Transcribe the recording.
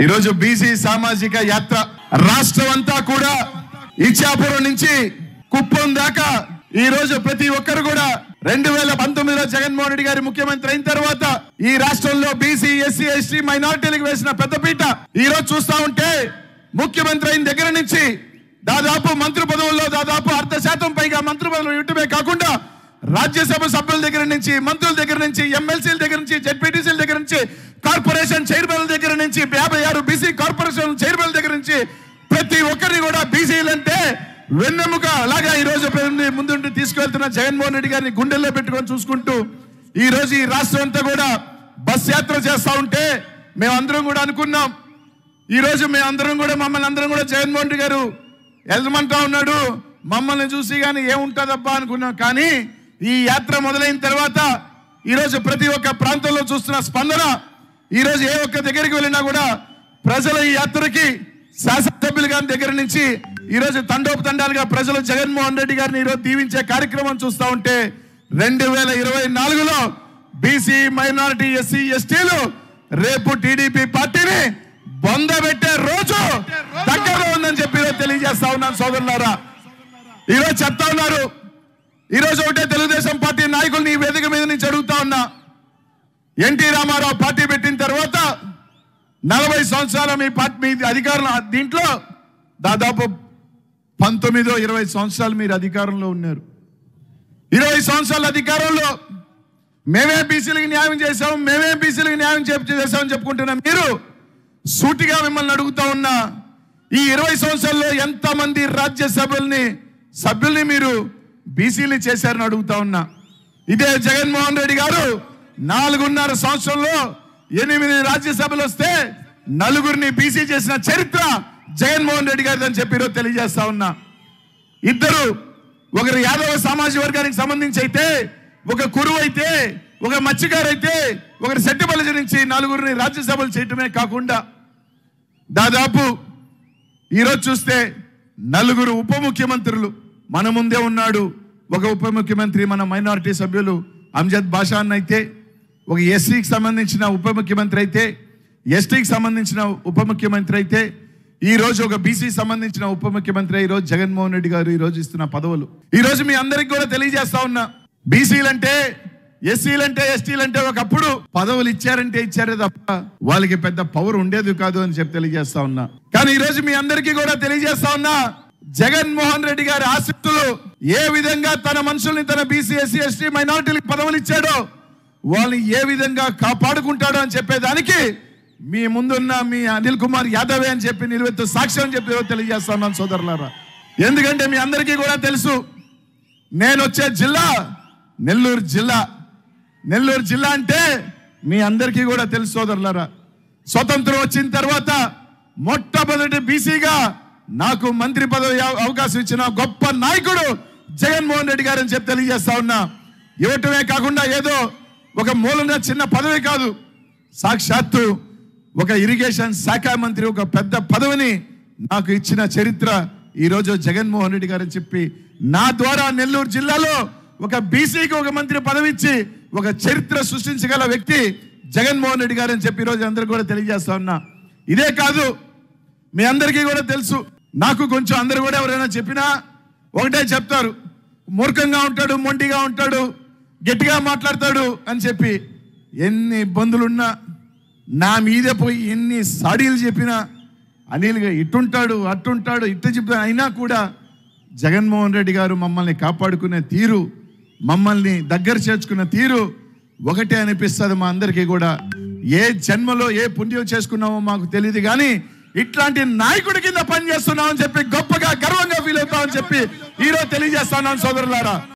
ఈరోజు బీసీ సామాజిక యాత్ర రాష్ట్రం అంతా కూడా ఇచ్చాపురం నుంచి కుప్పం దాకా ఈ రోజు ప్రతి ఒక్కరు కూడా రెండు వేల పంతొమ్మిదిలో జగన్మోహన్ రెడ్డి గారి ముఖ్యమంత్రి అయిన తర్వాత ఈ రాష్ట్రంలో బీసీ ఎస్సీ ఎస్టీ మైనార్టీలకు వేసిన పెద్దపీట ఈ రోజు చూస్తా ఉంటే ముఖ్యమంత్రి అయిన దగ్గర నుంచి దాదాపు మంత్రి పదవుల్లో దాదాపు అర్ధ శాతం పైగా మంత్రి పదవులు ఇటువే కాకుండా రాజ్యసభ సభ్యుల దగ్గర నుంచి మంత్రుల దగ్గర నుంచి ఎమ్మెల్సీల దగ్గర నుంచి జెడ్పీటీసీల దగ్గర నుంచి కార్పొరేషన్ చైర్మన్ దగ్గర నుంచి యాభై ఆరు బీసీ కార్పొరేషన్ చైర్మన్ దగ్గర నుంచి ప్రతి ఒక్కరిని కూడా బీసీలు అంటే వెన్నెముక అలాగా ఈ రోజు ప్రజల్ని ముందుండి తీసుకెళ్తున్న జగన్మోహన్ రెడ్డి గారిని గుండెల్లో పెట్టుకొని చూసుకుంటూ ఈ రోజు ఈ రాష్ట్రం అంతా కూడా బస్ యాత్ర చేస్తా ఉంటే మేమందరం కూడా అనుకున్నాం ఈ రోజు మేము అందరం కూడా మమ్మల్ని అందరం కూడా జగన్మోహన్ రెడ్డి గారు వెళ్ళమంటా ఉన్నాడు మమ్మల్ని చూసి కానీ ఏముంటుందబ్బా అనుకున్నాం కానీ ఈ యాత్ర మొదలైన తర్వాత ఈ రోజు ప్రతి ఒక్క ప్రాంతంలో చూస్తున్న స్పందన ఈ రోజు ఏ ఒక్క దగ్గరికి వెళ్ళినా కూడా ప్రజల ఈ యాత్రకి శాసనసభ్యులు గారి దగ్గర నుంచి ఈ రోజు తండోపతండాలుగా ప్రజలు జగన్మోహన్ రెడ్డి గారిని ఈ రోజు దీవించే కార్యక్రమం చూస్తా ఉంటే రెండు వేల ఇరవై నాలుగులో బీసీ మైనారిటీ ఎస్సీ ఎస్టీలు రేపు టీడీపీ పార్టీని బొందబెట్టే రోజు దగ్గరలో ఉందని చెప్పి ఈరోజు తెలియజేస్తా ఉన్నాను సోదరులారా ఈరోజు చెప్తా ఉన్నారు ఈరోజు ఒకటే తెలుగుదేశం పార్టీ నాయకుల్ని ఈ వేదిక మీద నుంచి అడుగుతా ఉన్నా ఎన్టీ రామారావు పార్టీ పెట్టిన తర్వాత నలభై సంవత్సరాల మీ పార్టీ మీ అధికారులు దీంట్లో దాదాపు పంతొమ్మిదో ఇరవై సంవత్సరాలు మీరు అధికారంలో ఉన్నారు ఇరవై సంవత్సరాల అధికారంలో మేమే బీసీలకు న్యాయం చేశాం మేమే బీసీలకు న్యాయం చెప్ చేశామని చెప్పుకుంటున్నాం మీరు సూటిగా మిమ్మల్ని అడుగుతా ఉన్నా ఈ ఇరవై సంవత్సరాల్లో ఎంతమంది రాజ్యసభల్ని సభ్యుల్ని మీరు బీసీలు చేశారని అడుగుతా ఉన్నా ఇదే జగన్మోహన్ రెడ్డి గారు నాలుగున్నర సంవత్సరంలో ఎనిమిది రాజ్యసభలు వస్తే నలుగురిని బీసీ చేసిన చరిత్ర జగన్మోహన్ రెడ్డి గారిది అని చెప్పి ఈరోజు తెలియజేస్తా ఉన్నా ఇద్దరు ఒకరు యాదవ సామాజిక వర్గానికి సంబంధించి అయితే ఒక కురువు అయితే ఒక మత్స్యకారు అయితే ఒకరు సెట్టిబలజ నుంచి నలుగురిని రాజ్యసభలు చేయటమే కాకుండా దాదాపు ఈరోజు చూస్తే నలుగురు ఉప ముఖ్యమంత్రులు మన ముందే ఉన్నాడు ఒక ఉప ముఖ్యమంత్రి మన మైనారిటీ సభ్యులు అంజద్ బాషా అన్న అయితే ఒక ఎస్సీకి సంబంధించిన ఉప ముఖ్యమంత్రి అయితే ఎస్టీకి సంబంధించిన ఉప ముఖ్యమంత్రి అయితే ఈ రోజు ఒక బీసీ సంబంధించిన ఉప ముఖ్యమంత్రి ఈ రోజు జగన్మోహన్ రెడ్డి గారు ఈ రోజు ఇస్తున్న పదవులు ఈ రోజు మీ అందరికి కూడా తెలియజేస్తా ఉన్నా బీసీలంటే ఎస్సీలంటే ఎస్టీలంటే ఒకప్పుడు పదవులు ఇచ్చారంటే ఇచ్చారే తప్ప వాళ్ళకి పెద్ద పవర్ ఉండేది కాదు అని చెప్పి తెలియజేస్తా ఉన్నా కానీ ఈ రోజు మీ అందరికీ కూడా తెలియజేస్తా ఉన్నా జగన్మోహన్ రెడ్డి గారి ఆసక్తులు ఏ విధంగా తన మనుషుల్ని తన బీసీ ఎస్సీ ఎస్టీ మైనారిటీలకు పదవులు ఇచ్చాడో వాళ్ళని ఏ విధంగా కాపాడుకుంటాడో అని చెప్పేదానికి మీ ముందున్న మీ అనిల్ కుమార్ యాదవే అని చెప్పి నిలువెత్తు సాక్ష్యం అని చెప్పి ఈరోజు తెలియజేస్తా ఉన్నాను సోదరులారా ఎందుకంటే మీ అందరికీ కూడా తెలుసు నేను వచ్చే జిల్లా నెల్లూరు జిల్లా నెల్లూరు జిల్లా అంటే మీ అందరికీ కూడా తెలుసు సోదరులారా స్వతంత్రం వచ్చిన తర్వాత మొట్టమొదటి బీసీగా నాకు మంత్రి పదవి అవ- అవకాశం ఇచ్చిన గొప్ప నాయకుడు జగన్మోహన్ రెడ్డి గారు అని చెప్పి తెలియజేస్తా ఉన్నా ఇవ్వటమే కాకుండా ఏదో ఒక మూలన చిన్న పదవి కాదు సాక్షాత్తు ఒక ఇరిగేషన్ శాఖ మంత్రి ఒక పెద్ద పదవిని నాకు ఇచ్చిన చరిత్ర ఈరోజు జగన్మోహన్ రెడ్డి గారు అని చెప్పి నా ద్వారా నెల్లూరు జిల్లాలో ఒక బీసీకి ఒక మంత్రి పదవి ఇచ్చి ఒక చరిత్ర సృష్టించగల వ్యక్తి జగన్మోహన్ రెడ్డి గారు అని చెప్పి ఈరోజు అందరూ కూడా తెలియజేస్తా ఉన్నా ఇదే కాదు మీ అందరికీ కూడా తెలుసు నాకు కొంచెం అందరు కూడా ఎవరైనా చెప్పినా ఒకటే చెప్తారు మూర్ఖంగా ఉంటాడు మొండిగా ఉంటాడు గట్టిగా మాట్లాడతాడు అని చెప్పి ఎన్ని ఇబ్బందులున్నా నా మీదే పోయి ఎన్ని సాడీలు చెప్పినా అనిల్గా ఇటుంటాడు అట్టుంటాడు ఇట్టు చెప్తా అయినా కూడా జగన్మోహన్ రెడ్డి గారు మమ్మల్ని కాపాడుకునే తీరు మమ్మల్ని దగ్గర చేర్చుకున్న తీరు ఒకటే అనిపిస్తుంది మా అందరికీ కూడా ఏ జన్మలో ఏ పుణ్యం చేసుకున్నామో మాకు తెలియదు కానీ ఇట్లాంటి నాయకుడి కింద పనిచేస్తున్నామని చెప్పి గొప్పగా గర్వంగా ఫీల్ అవుతామని చెప్పి ఈరోజు తెలియజేస్తున్నాను సోదరులారా